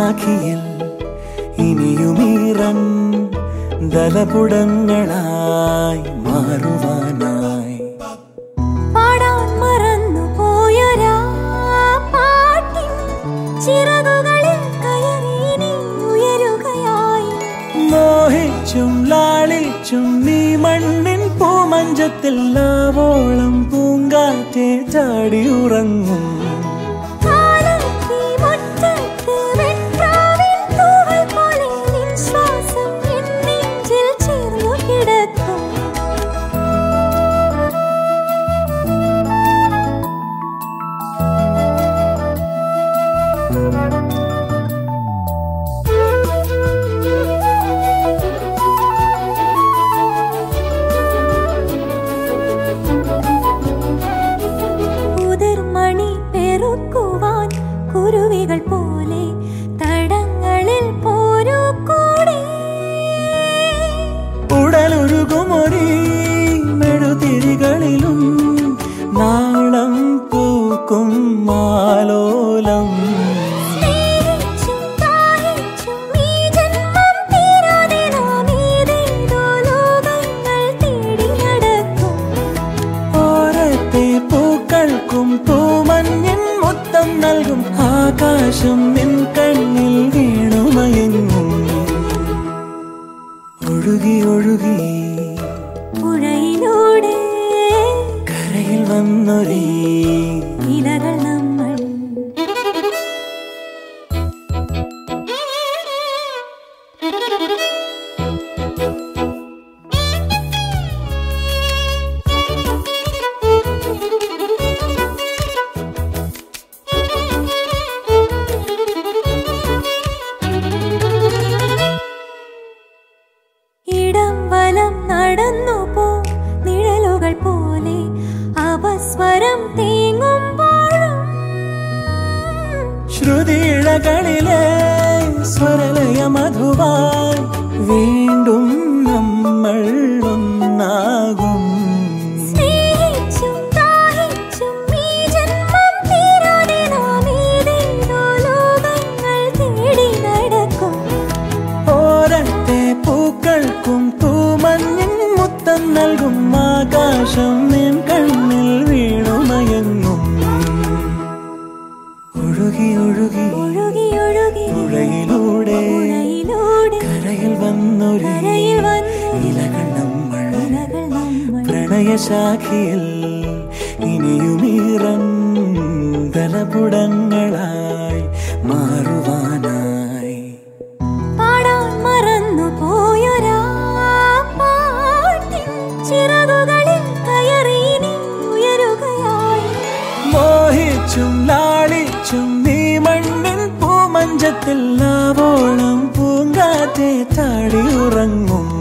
പ്രണയശാഖിയിൽ ഇനിയുമീറൻ ദലപുടങ്ങളായി മാറുവാനായി പാടാൻ മറന്നു പോയൊരാ പാട്ടിൻ ചിറകുകളിൽ കയറി നീ ഉയരുകയായി മോഹിച്ചും ലാളിച്ചും നീ മണ്ണിൻ പൂമഞ്ചത്തിൽ ലാവോളം പൂങ്കാറ്റെ ചാടി ഉറങ്ങും കാലത്തി മുറ്റത്ത് വെൺപ്രാവിൻ തൂവൽ പോലെ നിൻ ശ്വാസം എൻ നെഞ്ചിൽ ചേർന്നു കിടക്കും ഉതിർമണി പെറുക്കുവാൻ കുരുവികൾ പോലെ തടങ്ങളിൽ പോരൂ കൂടെ ഉടലൊഴുകുമൊരീ മെഴുതിരികളിലും നാളം പൂക്കും മാലോലം സ്നേഹിച്ചും ദാഹിച്ചും ഈ ജന്മം തീരാതെ നാം ഏതേതോ ലോകങ്ങൾ തേടി നടക്കും ഓരത്തെ പൂക്കൾക്കും പൂമഞ്ഞിൻ മുത്തം നൽകും ആകാശം നിൻ കണ്ണിൽ വീണുമയങ്ങും ഒഴുകി ഒഴുകി പുഴയിലൂടെ കരയിൽ വന്നൊരീ ഇലകൾ നമ്മൾ ഇടം വലം നടന്നു പോ നിഴലുകൾ പോലെ അപസ്വരം തേങ്ങുമ്പോഴും ശ്രുതിയിഴകളിലെ സ്വരലയ മധുവായി വീണ്ടും നമ്മൾ ഒന്നാകും സ്നേഹിച്ചും ദാഹിച്ചും ഈ ജന്മം തീരാതെ നാം ഏതേതോ ലോകങ്ങൾ തേടി നടക്കും ഓരത്തെ പൂക്കൾക്കും പൂമഞ്ഞിൻ മുത്തം നൽകും ആകാശം നിൻ കണ്ണിൽ വീണുമയങ്ങും ഒഴുകി ഒഴുകി ഒഴുകി ഒഴുകി പുഴയിലൂടെ പുഴയിലൂടെ കരയിൽ വന്നൊരു കരയിൽ വന്നു ഇലകൾ നമ്മൾ ഇലകൾ നമ്മൾ പ്രണയശാഖിയിൽ ഇനിയുമീറൻ ദലപുടങ്ങളായി മാറുവാനായി പാടാൻ മറന്നു പോയൊരാ പാട്ടിൻ ചിറകുകളിൽ കയറി നീ ഉയരുകയായി മോഹിച്ചും ലാളിച്ചും നീ മണ്ണിൻ പൂമഞ്ചത്തിൽ ലാവോളം പൂങ്കാറ്റെ താടി ഉറങ്ങും